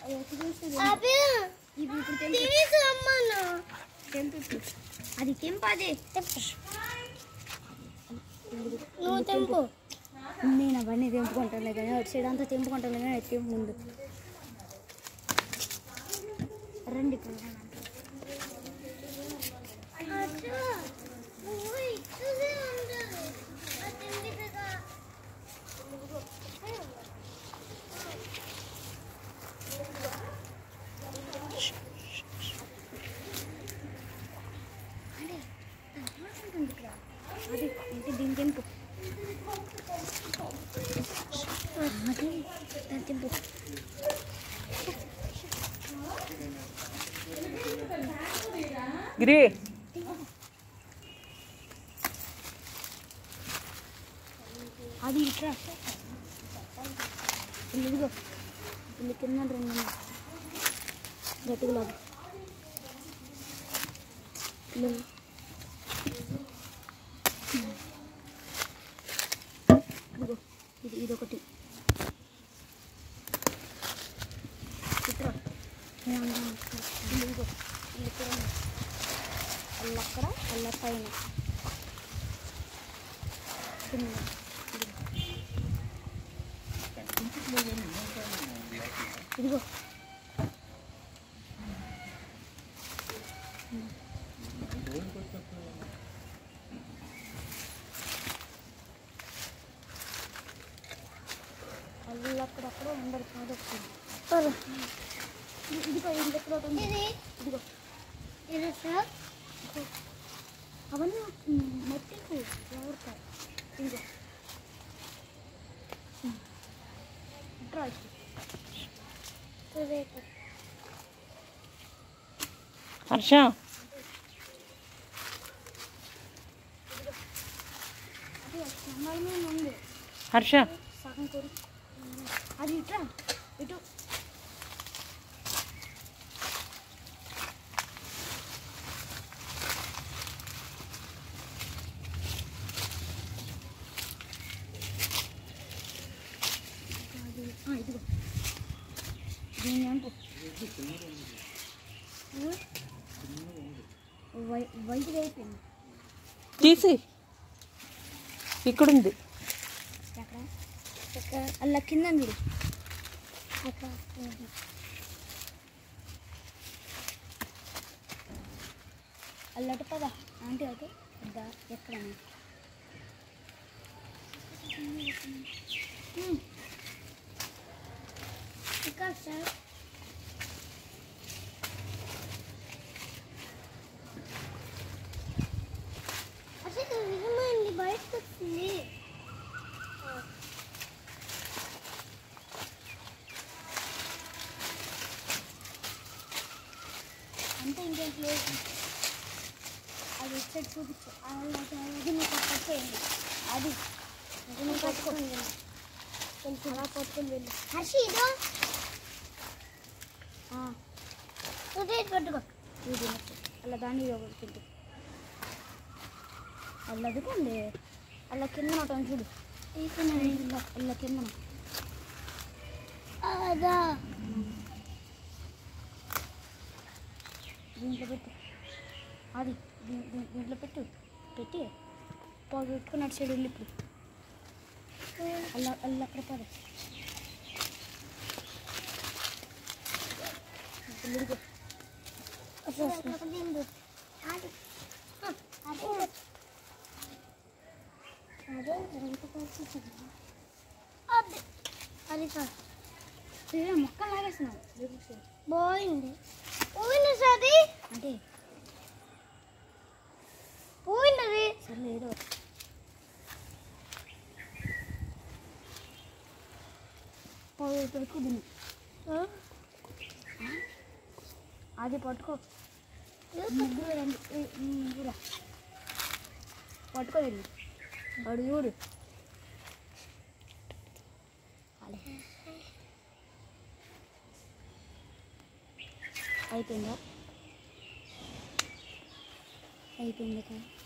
అవి ఇవి ఇప్పుడు తెంపు తీసుకురమ్మను తెంపు ఇప్పుడు. అది తెంపు అది నువ్వు తెంపు నేను అవన్నీ తెంపుకుంటాను కానీ అటు సైడ్ అంతా తెంపుకుంటాను కానీ అది తెంపు ముందు రండి ఇప్పుడు అచ్చా, నువ్వు ఇక్కడే ఉండాలి. అది ఎందుకుగా? అది అంటే దీని తెంపు అది దాని తెంపు గిరి అది ఇట్రా ఇదిగో ఇల్లు కింద రెండు ఉన్నాయి. గట్టిగా లాగు ఇల్లు. ఇదిగో ఇది ఇదొకటి ఇట్రా ఇదిగో ఇల్లు ఇక్కడ ఉంది. అల్లక్కడ అల్ల పైన కింద ఇదిగో వాళ్ళు అక్కడక్కడ ఉండరు కాదు ఇదిగో ఇది ఎక్కడ ఒకటి ఉంది. ఇది ఇదిగో ఇది సార్ అవన్నీ మట్టికు ఎవరికాయ ఇదిగో డ్రా సురేఖ హర్ష అది స్తంభాల మీద ఉంది హర్ష సగం కొరి అది ఇట్రా ఇటు అది, ఆ, ఇదిగో దీన్ని అంపు వై వైట్ అయిపోయింది తీసి ఇక్కడుంది ఎక్కడ ఎక్కడ అలా కింద మీరు అక్కడ అల్లటి పద ఆంటీ అటు దా ఎక్కడ ఇక్కడ సార్ అసలు నిజమైంది బయటకు వచ్చింది అంటే ఇంకేం లేదు అది వచ్చేది చూపించు అది అది నువ్వు పట్టుకోండి అది అది నువ్వు పట్టుకోండి కొంచెం అలా పట్టుకొని వెళ్ళు హర్షి ఇదో ఆ, సురేష్ పట్టుకో ఇది నట్టు. అలా దాన్ని ఒకటి తింటు అలా అదుకోండి అలా కింద ఉంటాను చూడు ఇలా ఇలా కింద అదా దీంట్లో పెట్టు అది దీ- దీ- దీంట్లో పెట్టు పెట్టి పావు పెట్టుకుని అటు సైడ్ వెళ్ళి ఇప్పుడు అలా అలా అక్కడ పద ఇప్పుడు ఇదిగో. దిండు అది అదే అదే ఎంత కలిసి అది అది సార్ ఇదే మొక్క లాగేస్తున్నావు లిరిక్స్. పోయింది పోయింది సార్ అది అంటే పోయినది సర్లే ఏదో ఒకటి. పావు పెట్టుకు దీన్ని అది పట్టుకో ముగ్గురు రండి ఏ, ముగ్గురా పట్టుకో వెళ్ళి వాడు చూడు అలే. అయిపోయిందా అయిపోయింది కదా